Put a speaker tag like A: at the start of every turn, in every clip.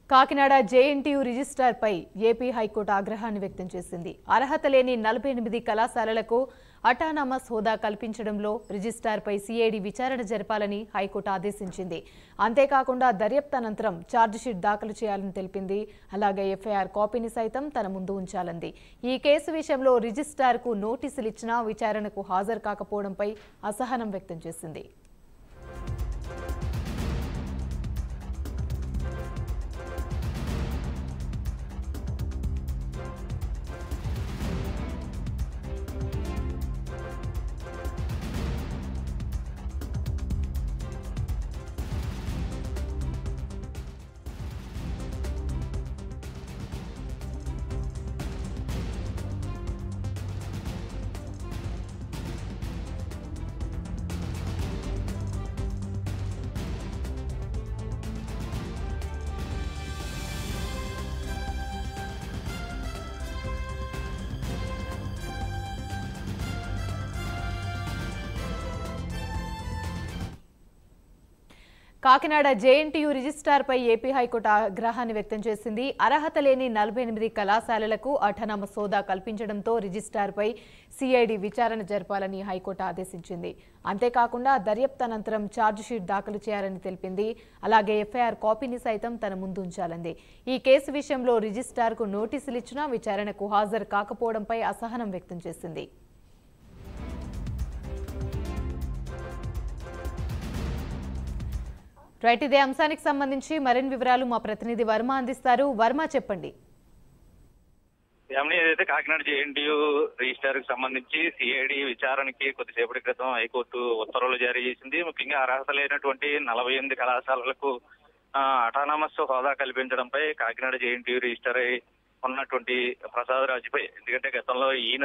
A: Kakinada JNTU రిజిస్ట్రార్పై AP high court ఆగ్రహాన్ని వ్యక్తం చేసింది అర్హత లేని నలభై ఎనిమిది కళాశాలలకు అటానమస్ హోదా కల్పించడంలో రిజిస్ట్రార్పై సీఐడి విచారణ జరపాలని హైకోర్టు ఆదేశించింది అంతేకాకుండా దర్యాప్తు అనంతరం ఛార్జిషీట్ దాఖలు చేయాలని తెలిపింది అలాగే ఎఫ్ఐఆర్ కాపీని సైతం తన ముందు ఉంచాలంది ఈ కేసు విషయంలో రిజిస్ట్రార్కు నోటీసులు ఇచ్చినా విచారణకు హాజరు కాకపోవడంపై అసహనం వ్యక్తం చేసింది కాకినాడ జేఎన్టీయూ రిజిస్ట్రార్పై ఏపీ హైకోర్టు ఆగ్రహాన్ని వ్యక్తం చేసింది అర్హత లేని నలభై ఎనిమిది కళాశాలలకు అఠనమ సోదా కల్పించడంతో రిజిస్ట్రార్పై సిఐడి విచారణ జరపాలని హైకోర్టు ఆదేశించింది అంతేకాకుండా దర్యాప్తు అనంతరం ఛార్జిషీట్ దాఖలు చేయాలని తెలిపింది అలాగే ఎఫ్ఐఆర్ కాపీని సైతం తన ముందు ఉంచాలంది ఈ కేసు విషయంలో రిజిస్ట్రార్కు నోటీసులు ఇచ్చినా విచారణకు హాజరు కాకపోవడంపై అసహనం వ్యక్తం చేసింది రైట్ ఇదే అంశానికి సంబంధించి మరిన్ని వివరాలు మా ప్రతినిధి వర్మ అందిస్తారు వర్మ చెప్పండి
B: ఏమని ఏదైతే కాకినాడ జేఎన్టీయూ రిజిస్టార్ కి సంబంధించి సిఐడి విచారణకి కొద్దిసేపటి క్రితం హైకోర్టు ఉత్తర్వులు జారీ చేసింది ముఖ్యంగా అర్హత లేనటువంటి నలభై ఎనిమిది కళాశాలలకు అటానమస్ హోదా కల్పించడంపై కాకినాడ జేఎన్టీయూ రిజిస్టర్ అయి ఉన్నటువంటి ప్రసాద్ రాజుపై ఎందుకంటే గతంలో ఈయన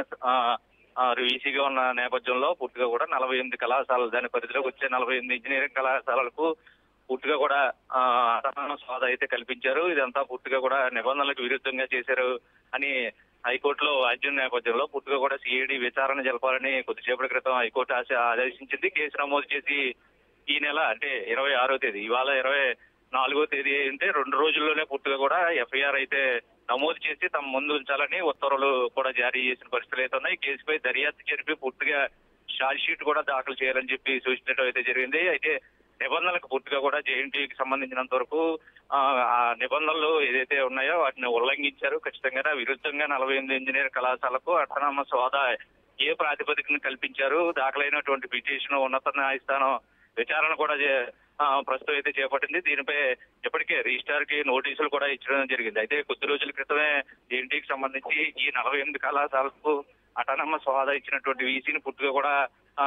B: వీసీగా ఉన్న నేపథ్యంలో పూర్తిగా కూడా నలభై ఎనిమిది కళాశాలలు దాని పరిధిలోకి వచ్చే నలభై ఎనిమిది ఇంజనీరింగ్ కళాశాలలకు పూర్తిగా కూడా అటానమస్ హోదా అయితే కల్పించారు ఇదంతా పూర్తిగా కూడా నిబంధనలకు విరుద్ధంగా చేశారు అని హైకోర్టులో వాద్యం నేపథ్యంలో పూర్తిగా కూడా సిఐడి విచారణ జరపాలని కొద్దిసేపటి క్రితం హైకోర్టు ఆశ ఆదేశించింది కేసు నమోదు చేసి ఈ నెల అంటే ఇరవై ఆరో తేదీ ఇవాళ ఇరవై నాలుగో తేదీ అంటే రెండు రోజుల్లోనే పూర్తిగా కూడా ఎఫ్ఐఆర్ అయితే నమోదు చేసి తమ ముందు ఉంచాలని ఉత్తర్వులు కూడా జారీ చేసిన పరిస్థితులు అయితే ఉన్నాయి కేసుపై దర్యాప్తు జరిపి పూర్తిగా షార్ట్ షీట్ కూడా దాఖలు చేయాలని చెప్పి సూచించడం అయితే జరిగింది అయితే నిబంధనలకు పూర్తిగా కూడా జేఎన్టీకి సంబంధించినంత వరకు ఆ నిబంధనలు ఏదైతే ఉన్నాయో వాటిని ఉల్లంఘించారు ఖచ్చితంగా విరుద్ధంగా నలభై ఎనిమిది ఇంజనీర్ కళాశాలకు అటానమస్ హోదా ఏ ప్రాతిపదికన కల్పించారు దాఖలైనటువంటి పిటిషన్ ఉన్నత న్యాయస్థానం విచారణ కూడా ప్రస్తుతం అయితే చేపట్టింది దీనిపై ఇప్పటికే రిజిస్టార్ కి నోటీసులు కూడా ఇచ్చడం జరిగింది అయితే కొద్ది రోజుల క్రితమే జేఎన్టీకి సంబంధించి ఈ నలభై ఎనిమిది కళాశాలకు అటానమస్ హోదా ఇచ్చినటువంటి వీసీని పూర్తిగా కూడా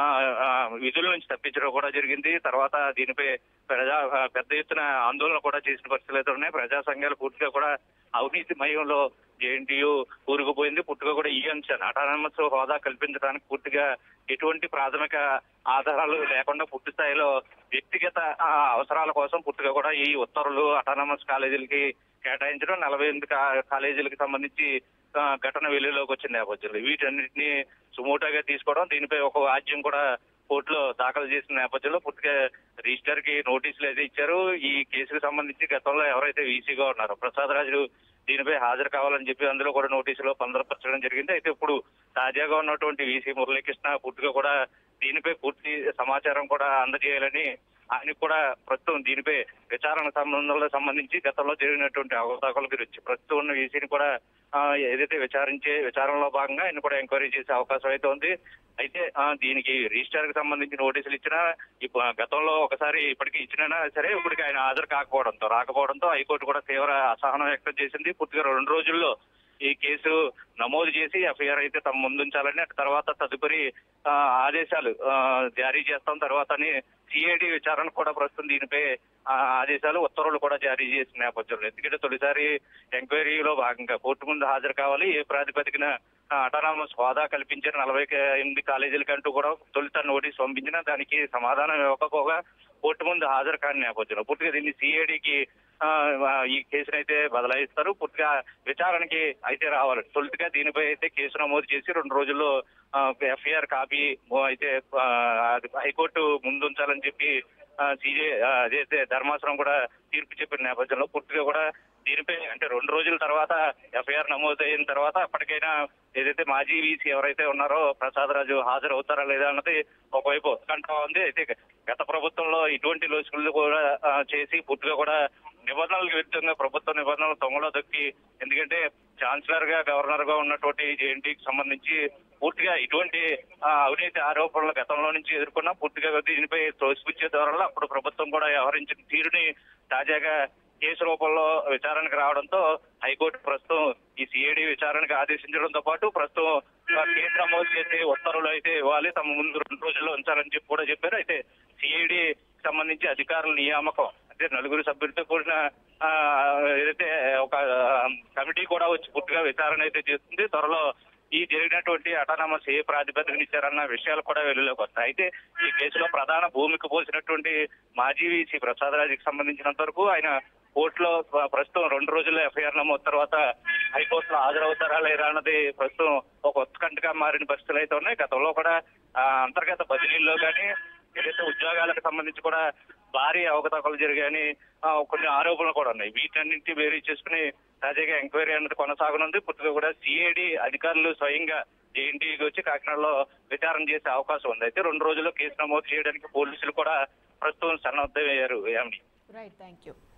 B: విధుల నుంచి తప్పించడం కూడా జరిగింది తర్వాత దీనిపై ప్రజా పెద్ద ఎత్తున ఆందోళన కూడా చేసిన పరిస్థితులు అయితే ఉన్నాయి ప్రజా సంఘాలు పూర్తిగా కూడా అవినీతి మయంలో జేఎన్టీయూ కూరుకుపోయింది పూర్తిగా కూడా ఈ అంశాన్ని అటానమస్ హోదా కల్పించడానికి పూర్తిగా ఎటువంటి ప్రాథమిక ఆధారాలు లేకుండా పూర్తి స్థాయిలో వ్యక్తిగత అవసరాల కోసం పూర్తిగా కూడా ఈ ఉత్తర్వులు అటానమస్ కాలేజీలకి కేటాయించడం నలభై ఎనిమిది కాలేజీలకు సంబంధించి ఘటన వెలుగులోకి వచ్చిన నేపథ్యంలో వీటన్నిటిని సుమోటాగా తీసుకోవడం దీనిపై ఒక వాద్యం కూడా కోర్టులో దాఖలు చేసిన నేపథ్యంలో పూర్తిగా రిజిస్టర్ కి నోటీసులు అయితే ఇచ్చారు ఈ కేసుకు సంబంధించి గతంలో ఎవరైతే వీసీగా ఉన్నారో ప్రసాద్ రాజు దీనిపై హాజరు కావాలని చెప్పి అందులో కూడా నోటీసులో పొందపరచడం జరిగింది అయితే ఇప్పుడు తాజాగా ఉన్నటువంటి వీసీ మురళీకృష్ణ పూర్తిగా కూడా దీనిపై పూర్తి సమాచారం కూడా అందజేయాలని ఆయనకు కూడా ప్రస్తుతం దీనిపై విచారణ సంబంధంలో సంబంధించి గతంలో జరిగినటువంటి అవతాకాల గురించి ప్రస్తుతం ఉన్న వీసీని కూడా ఏదైతే విచారించే విచారణలో భాగంగా ఆయన కూడా ఎంక్వైరీ చేసే అవకాశం అయితే ఉంది అయితే దీనికి రిజిస్టర్ కి సంబంధించి నోటీసులు ఇచ్చినా గతంలో ఒకసారి ఇప్పటికి ఇచ్చినా సరే ఇప్పటికి ఆయన హాజరు కాకపోవడంతో రాకపోవడంతో హైకోర్టు కూడా తీవ్ర అసహనం వ్యక్తం చేసింది పూర్తిగా రెండు రోజుల్లో ఈ కేసు నమోదు చేసి ఎఫ్ఐఆర్ అయితే తమ ముందుంచాలని తర్వాత తదుపరి ఆదేశాలు జారీ చేస్తాం తర్వాతని సిఐడి విచారణ కూడా ప్రస్తుతం దీనిపై ఆదేశాలు ఉత్తర్వులు కూడా జారీ చేసిన నేపథ్యంలో ఎందుకంటే తొలిసారి ఎంక్వైరీలో భాగంగా కోర్టు ముందు హాజరు కావాలి ఏ ప్రాతిపదికన అటానమస్ హోదా కల్పించిన నలభై ఎనిమిది కాలేజీలకంటూ కూడా తొలిత నోటీస్ పంపించిన దానికి సమాధానం ఇవ్వకపోగా కోర్టు ముందు హాజరు కాని నేపథ్యంలో పూర్తిగా దీన్ని సిఐడికి ఈ కేసును అయితే బదలాయిస్తారు పూర్తిగా విచారణకి అయితే రావాలి తొలుతగా దీనిపై అయితే కేసు నమోదు చేసి రెండు రోజుల్లో ఎఫ్ఐఆర్ కాపీ అయితే హైకోర్టు ముందుంచాలని చెప్పి సిజే అదైతే ధర్మాసనం కూడా తీర్పు చెప్పిన నేపథ్యంలో పూర్తిగా కూడా దీనిపై అంటే రెండు రోజుల తర్వాత ఎఫ్ఐఆర్ నమోదైన తర్వాత అప్పటికైనా ఏదైతే మాజీ వీసీ ఎవరైతే ఉన్నారో ప్రసాద్ రాజు హాజరవుతారా లేదా అన్నది ఒకవైపు ఉత్కంఠ ఉంది అయితే గత ప్రభుత్వంలో ఇటువంటి లోచుకులు కూడా ఆ, చేసి పూర్తిగా కూడా నిబంధనలకు విరుద్ధంగా ప్రభుత్వ నిబంధనలు తొంగలో దొక్కి ఎందుకంటే ఛాన్సలర్ గా గవర్నర్ గా ఉన్నటువంటి జేఎన్టీకి సంబంధించి పూర్తిగా ఇటువంటి ఆ, అవినీతి ఆరోపణలు గతంలో నుంచి ఎదుర్కొన్నా పూర్తిగా దీనిపై తోసిపుచ్చే ధోరణిలో అప్పుడు ప్రభుత్వం కూడా వ్యవహరించిన తీరుని తాజాగా కేసు రూపంలో విచారణకు రావడంతో హైకోర్టు ప్రస్తుతం ఈ సిఐడి విచారణకు ఆదేశించడంతో పాటు ప్రస్తుతం ఆ, కేసు నమోదు చేసి ఉత్తర్వులు అయితే ఇవ్వాలి తమ ముందు రెండు రోజుల్లో ఉంచాలని చెప్పి కూడా చెప్పారు అయితే సిఐడి సంబంధించి అధికారుల నియామకం అంటే నలుగురు సభ్యులతో కూడిన ఆ, ఏదైతే ఒక ఆ, కమిటీ కూడా వచ్చి పూర్తిగా విచారణ అయితే చేస్తుంది త్వరలో ఈ జరిగినటువంటి అటానమస్ ఏ ప్రాతిపదికన ఇచ్చారన్న విషయాలు కూడా వెలుగులోకి వస్తాయి అయితే ఈ కేసులో ప్రధాన భూమిక పోసినటువంటి మాజీ వీసీ ప్రసాద్ రాజుకి సంబంధించినంత వరకు ఆయన కోర్టులో ప్ర- ప్రస్తుతం రెండు రోజుల్లో ఎఫ్ఐఆర్ నమోదు తర్వాత హైకోర్టులో హాజరవుతారా లేదా అన్నది ప్రస్తుతం ఒక ఉత్కంఠగా మారిన పరిస్థితులు అయితే ఉన్నాయి గతంలో కూడా ఆ, అంతర్గత బదిలీల్లో కానీ ఏదైతే ఉద్యోగాలకు సంబంధించి కూడా భారీ అవకతవకలు జరిగాయని ఆ, కొన్ని ఆరోపణలు కూడా ఉన్నాయి వీటన్నింటి వేరీ చేసుకుని తాజాగా ఎంక్వైరీ అన్నది కొనసాగనుంది పూర్తిగా కూడా సిఐడి అధికారులు స్వయంగా జేఎన్టీకి వచ్చి కాకినాడలో విచారణ చేసే అవకాశం ఉంది అయితే రెండు రోజుల్లో కేసు నమోదు చేయడానికి పోలీసులు కూడా ప్రస్తుతం సన్నద్ధమయ్యారు ఏమని
A: రైట్ థ్యాంక్ యూ